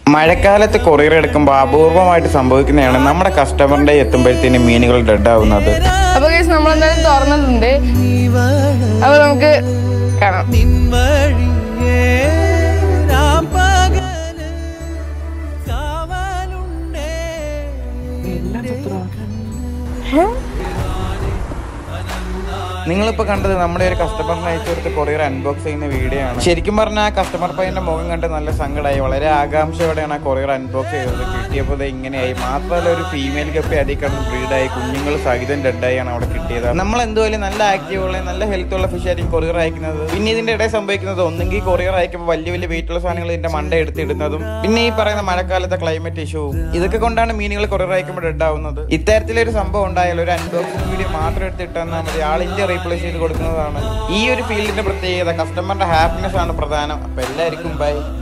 മഴക്കാലത്ത് കൊറിയർ എടുക്കുമ്പോൾ അപൂർവമായിട്ട് സംഭവിക്കുന്നതാണ് നമ്മുടെ കസ്റ്റമറിന്റെ എത്തുമ്പോഴത്തേനും മീനുകൾ ഡെഡ് ആവുന്നത് അപ്പൊ കേസ് നമ്മൾ എന്തായാലും തുറന്നിട്ടുണ്ട് അപ്പൊ നമുക്ക് കാണാം നിൻവഴിയേ രാപ്പകല് കാവലുണ്ടേ നിങ്ങളിപ്പോൾ കണ്ടത് നമ്മുടെ ഒരു കസ്റ്റമറിന് അയച്ചു കൊടുത്ത് കൊറിയർ അൺബോക്സ് ചെയ്യുന്ന വീഡിയോ ആണ് ശരിക്കും പറഞ്ഞാൽ ആ കസ്റ്റമർ പയ്യന്റെ മുഖം കണ്ട് നല്ല സങ്കടമായി വളരെ ആകാംക്ഷയോടെയാണ് ആ കൊറിയർ അൺബോക്സ് ചെയ്തത് കിട്ടിയപ്പോൾ ഇത് ഇങ്ങനെയായി മാത്രമല്ല ഒരു ഫീമെയിൽ കപ്പി അതിൽ കിടന്ന് ബ്രീഡായി കുഞ്ഞുങ്ങൾ സഹിതം ഡെഡായാണ് അവിടെ കിട്ടിയത് നമ്മൾ എന്തുമായാലും നല്ല ആക്റ്റീവ് ഉള്ള നല്ല ഹെൽത്ത് ഉള്ള ഫിഷ് ആയിരിക്കും കൊറിയർ അയക്കുന്നത് പിന്നെ ഇതിന്റെ ഇടയിൽ സംഭവിക്കുന്നത് ഒന്നെങ്കിൽ കൊറിയർ അയക്കുമ്പോൾ വലിയ വലിയ വെയിറ്റ് ഉള്ള സാധനങ്ങൾ ഇതിന്റെ മണ്ട എടുത്തിടുന്നതും പിന്നെ ഈ പറയുന്ന മഴക്കാലത്തെ ക്ലൈമറ്റ് ഇഷ്യൂവും ഇതൊക്കെ കൊണ്ടാണ് മീനുകൾ കൊറിയർ അയക്കുമ്പോൾ ഡെഡ് ആവുന്നത് ഇത്തരത്തിലൊരു സംഭവം ഉണ്ടായാലും ഒരു അൺബോക്സിംഗ് വീഡിയോ മാത്രം എടുത്തിട്ടാൽ മതി ആളിന്റെ റീപ്ലേസ് ചെയ്ത് കൊടുക്കുന്നതാണ് ഈ ഒരു ഫീൽഡിന്റെ പ്രത്യേകത കസ്റ്റമറിന്റെ ഹാപ്പിനെസ് ആണ് പ്രധാനം അപ്പൊ എല്ലാവർക്കും ബൈ